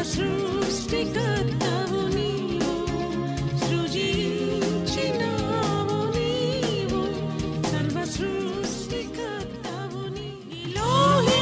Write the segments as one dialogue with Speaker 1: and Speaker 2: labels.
Speaker 1: సృష్టికర్తవు నీవు సృజించినావు నీవు సర్వ సృష్టికర్తవు నీలోహే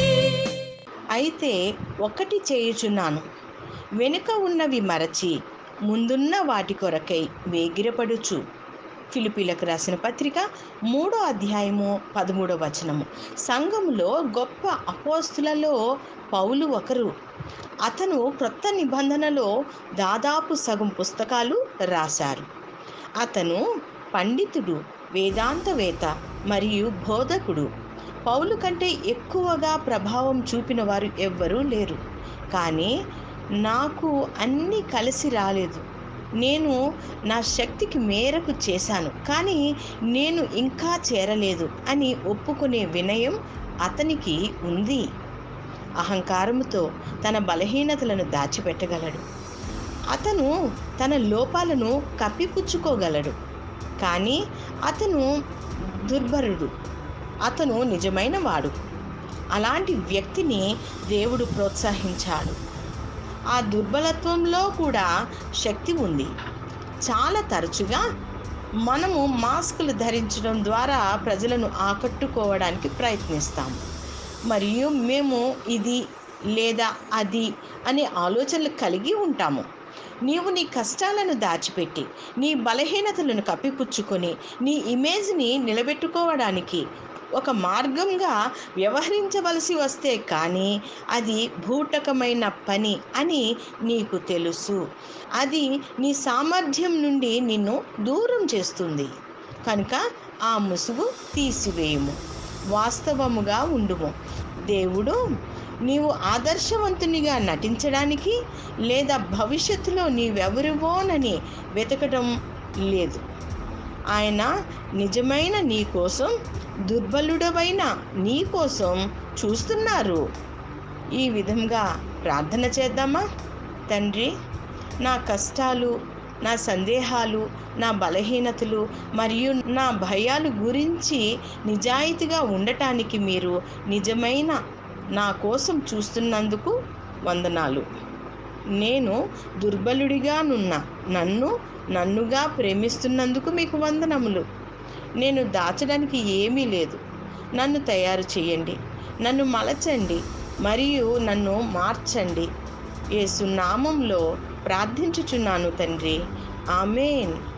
Speaker 2: అయితే ఒకటి చేయుచున్నాను వెనుక ఉన్నవి మరచి ముందున్న వాటి కొరకై వేగిరపడుచు ఫిలిపీలకు రాసిన పత్రిక మూడో అధ్యాయము పదమూడో వచనము సంఘములో గొప్ప అపోస్తులలో పౌలు ఒకరు అతను క్రొత్త నిబంధనలో దాదాపు సగం పుస్తకాలు రాశారు అతను పండితుడు వేదాంతవేత్త మరియు బోధకుడు పౌలు కంటే ఎక్కువగా ప్రభావం చూపిన వారు ఎవ్వరూ లేరు కానీ నాకు అన్నీ కలిసి రాలేదు నేను నా శక్తికి మేరకు చేశాను కానీ నేను ఇంకా చేరలేదు అని ఒప్పుకునే వినయం అతనికి ఉంది అహంకారముతో తన బలహీనతలను దాచిపెట్టగలడు అతను తన లోపాలను కప్పిపుచ్చుకోగలడు కానీ అతను దుర్భరుడు అతను నిజమైన వాడు అలాంటి వ్యక్తిని దేవుడు ప్రోత్సహించాడు ఆ దుర్బలత్వంలో కూడా శక్తి ఉంది చాలా తరచుగా మనము మాస్కులు ధరించడం ద్వారా ప్రజలను ఆకట్టుకోవడానికి ప్రయత్నిస్తాము మరియు మేము ఇది లేదా అది అనే ఆలోచనలు కలిగి ఉంటాము నీవు నీ కష్టాలను దాచిపెట్టి నీ బలహీనతలను కప్పిపుచ్చుకొని నీ ఇమేజ్ని నిలబెట్టుకోవడానికి ఒక మార్గంగా వ్యవహరించవలసి వస్తే కానీ అది భూటకమైన పని అని నీకు తెలుసు అది నీ సామర్థ్యం నుండి నిన్ను దూరం చేస్తుంది కనుక ఆ ముసుగు తీసివేయము వాస్తవముగా ఉండుము దేవుడు నీవు ఆదర్శవంతునిగా నటించడానికి లేదా భవిష్యత్తులో నీవెవరివోనని వెతకడం లేదు ఆయన నిజమైన నీ కోసం దుర్బలుడవైన నీ కోసం చూస్తున్నారు ఈ విధంగా ప్రార్థన చేద్దామా తండ్రి నా కష్టాలు నా సందేహాలు నా బలహీనతలు మరియు నా భయాలు గురించి నిజాయితీగా ఉండటానికి మీరు నిజమైన నా కోసం చూస్తున్నందుకు వందనాలు నేను దుర్బలుడిగానున్న నన్ను నన్నుగా ప్రేమిస్తున్నందుకు మీకు వందనములు నేను దాచడానికి ఏమీ లేదు నన్ను తయారు చేయండి నన్ను మలచండి మరియు నన్ను మార్చండి యేసు నామంలో ప్రార్థించుచున్నాను తండ్రి ఆమెన్